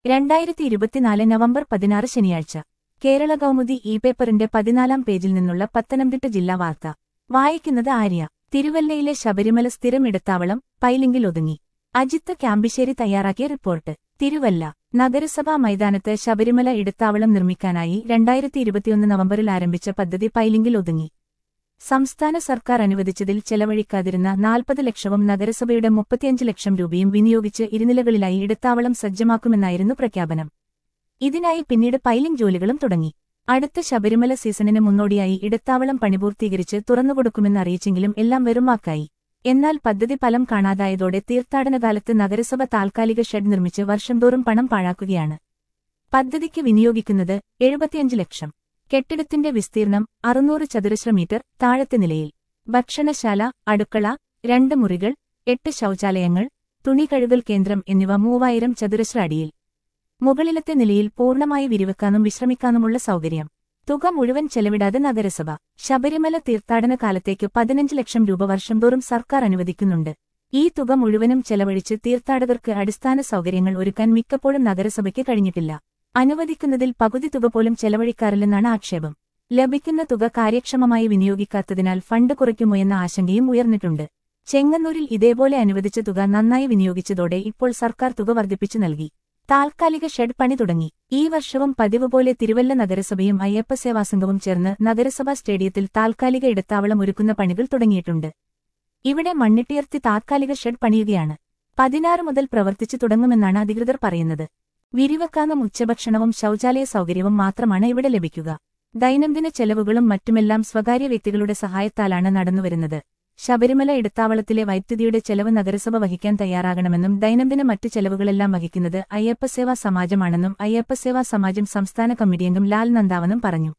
രണ്ടായിരത്തി ഇരുപത്തിനാല് നവംബർ പതിനാറ് ശനിയാഴ്ച കേരള കൗമുദി ഇ പേപ്പറിന്റെ പതിനാലാം പേജിൽ നിന്നുള്ള പത്തനംതിട്ട ജില്ലാ വാർത്ത വായിക്കുന്നത് ആര്യ തിരുവല്ലയിലെ ശബരിമല സ്ഥിരം ഇടത്താവളം പൈലിംഗിൽ ഒതുങ്ങി അജിത്ത് ക്യാമ്പിശ്ശേരി തയ്യാറാക്കിയ റിപ്പോർട്ട് തിരുവല്ല നഗരസഭാ മൈതാനത്ത് ശബരിമല ഇടത്താവളം നിർമ്മിക്കാനായി രണ്ടായിരത്തി ഇരുപത്തിയൊന്ന് നവംബറിൽ ആരംഭിച്ച പദ്ധതി പൈലിംഗിൽ ഒതുങ്ങി സംസ്ഥാന സർക്കാർ അനുവദിച്ചതിൽ ചെലവഴിക്കാതിരുന്ന നാൽപ്പത് ലക്ഷവും നഗരസഭയുടെ മുപ്പത്തിയഞ്ച് ലക്ഷം രൂപയും വിനിയോഗിച്ച് ഇരുനിലകളിലായി ഇടത്താവളം സജ്ജമാക്കുമെന്നായിരുന്നു പ്രഖ്യാപനം ഇതിനായി പിന്നീട് പൈലിംഗ് ജോലികളും തുടങ്ങി അടുത്ത ശബരിമല സീസണിന് മുന്നോടിയായി ഇടത്താവളം പണിപൂർത്തീകരിച്ച് തുറന്നുകൊടുക്കുമെന്ന് അറിയിച്ചെങ്കിലും എല്ലാം വെറുമാക്കായി എന്നാൽ പദ്ധതി ഫലം കാണാതായതോടെ തീർത്ഥാടനകാലത്ത് നഗരസഭ താൽക്കാലിക ഷെഡ് നിർമ്മിച്ച് വർഷം തോറും പണം പാഴാക്കുകയാണ് പദ്ധതിക്ക് വിനിയോഗിക്കുന്നത് എഴുപത്തിയഞ്ച് ലക്ഷം കെട്ടിടത്തിന്റെ വിസ്തീർണം അറുന്നൂറ് ചതുരശ്ര മീറ്റർ താഴത്തെ നിലയിൽ ഭക്ഷണശാല അടുക്കള രണ്ട് മുറികൾ എട്ട് ശൗചാലയങ്ങൾ തുണി കഴുകൽ കേന്ദ്രം എന്നിവ മൂവായിരം ചതുരശ്ര അടിയിൽ മുകളിലത്തെ നിലയിൽ പൂർണ്ണമായി വിരിവെക്കാനും വിശ്രമിക്കാനുമുള്ള സൗകര്യം തുക മുഴുവൻ ചെലവിടാതെ നഗരസഭ ശബരിമല തീർത്ഥാടന കാലത്തേക്ക് പതിനഞ്ച് ലക്ഷം രൂപ വർഷം തോറും സർക്കാർ അനുവദിക്കുന്നുണ്ട് ഈ തുക മുഴുവനും ചെലവഴിച്ച് തീർത്ഥാടകർക്ക് അടിസ്ഥാന സൗകര്യങ്ങൾ ഒരുക്കാൻ മിക്കപ്പോഴും നഗരസഭയ്ക്ക് കഴിഞ്ഞിട്ടില്ല അനുവദിക്കുന്നതിൽ പകുതി തുക പോലും ചെലവഴിക്കാറില്ലെന്നാണ് ആക്ഷേപം ലഭിക്കുന്ന തുക കാര്യക്ഷമമായി വിനിയോഗിക്കാത്തതിനാൽ ഫണ്ട് കുറയ്ക്കുമോ എന്ന ആശങ്കയും ഉയർന്നിട്ടുണ്ട് ചെങ്ങന്നൂരിൽ ഇതേപോലെ അനുവദിച്ച തുക നന്നായി വിനിയോഗിച്ചതോടെ ഇപ്പോൾ സർക്കാർ തുക വർദ്ധിപ്പിച്ചു നൽകി താൽക്കാലിക ഷെഡ് പണി തുടങ്ങി ഈ വർഷവും പതിവ് പോലെ തിരുവല്ല നഗരസഭയും അയ്യപ്പ സേവാസംഘവും ചേർന്ന് നഗരസഭാ സ്റ്റേഡിയത്തിൽ താൽക്കാലിക ഇടത്താവളം ഒരുക്കുന്ന പണികൾ തുടങ്ങിയിട്ടുണ്ട് ഇവിടെ മണ്ണിട്ടിയർത്തി താത്കാലിക ഷെഡ് പണിയുകയാണ് പതിനാറ് മുതൽ പ്രവർത്തിച്ചു തുടങ്ങുമെന്നാണ് അധികൃതർ പറയുന്നത് വിരിവെക്കാനും ഉച്ചഭക്ഷണവും ശൗചാലയ സൗകര്യവും മാത്രമാണ് ഇവിടെ ലഭിക്കുക ദൈനംദിന ചെലവുകളും മറ്റുമെല്ലാം സ്വകാര്യ വ്യക്തികളുടെ സഹായത്താലാണ് നടന്നുവരുന്നത് ശബരിമല ഇടത്താവളത്തിലെ വൈദ്യുതിയുടെ ചെലവ് നഗരസഭ വഹിക്കാൻ തയ്യാറാകണമെന്നും ദൈനംദിന മറ്റു ചെലവുകളെല്ലാം വഹിക്കുന്നത് അയ്യപ്പസേവാ സമാജമാണെന്നും അയ്യപ്പസേവാ സമാജം സംസ്ഥാന കമ്മിറ്റിയംഗം ലാൽ നന്ദാവനും പറഞ്ഞു